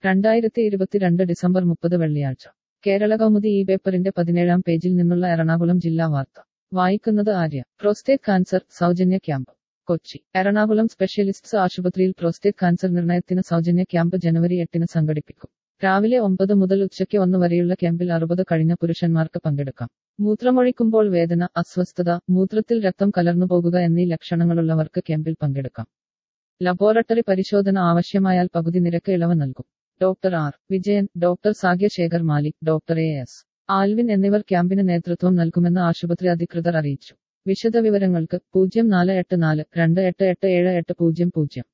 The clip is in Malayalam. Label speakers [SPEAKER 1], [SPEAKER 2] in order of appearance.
[SPEAKER 1] രണ്ടായിരത്തി ഇരുപത്തിരണ്ട് ഡിസംബർ മുപ്പത് വെള്ളിയാഴ്ച കേരള കൗമുദി ഈ പേപ്പറിന്റെ പതിനേഴാം പേജിൽ നിന്നുള്ള എറണാകുളം ജില്ലാ വാർത്ത വായിക്കുന്നത് ആര്യ പ്രോസ്റ്റേറ്റ് കാൻസർ സൗജന്യ ക്യാമ്പ് കൊച്ചി എറണാകുളം സ്പെഷ്യലിസ്റ്റ്സ് ആശുപത്രിയിൽ പ്രോസ്റ്റേറ്റ് കാൻസർ നിർണയത്തിന് സൗജന്യ ക്യാമ്പ് ജനുവരി എട്ടിന് സംഘടിപ്പിക്കും രാവിലെ ഒമ്പത് മുതൽ ഉച്ചയ്ക്ക് ഒന്ന് വരെയുള്ള ക്യാമ്പിൽ അറുപത് കഴിഞ്ഞ പുരുഷന്മാർക്ക് പങ്കെടുക്കാം മൂത്രമൊഴിക്കുമ്പോൾ വേദന അസ്വസ്ഥത മൂത്രത്തിൽ രക്തം കലർന്നു പോകുക എന്നീ ലക്ഷണങ്ങളുള്ളവർക്ക് ക്യാമ്പിൽ പങ്കെടുക്കാം ലബോറട്ടറി പരിശോധന ആവശ്യമായാൽ പകുതി നിരക്ക് ഇളവ് നൽകും doctor R Vijayan doctor Sagya Shekhar Malik doctor A S Alvin എന്നിവർ ക്യാമ്പിന് നേതൃത്വം നൽകുമെന്ന് ആശുപത്രി അധികൃതർ അറിയിച്ചു വിശദവിവരങ്ങൾക്ക് പൂജ്യം നാല് എട്ട് നാല് രണ്ട് എട്ട് എട്ട് ഏഴ് എട്ട് പൂജ്യം പൂജ്യം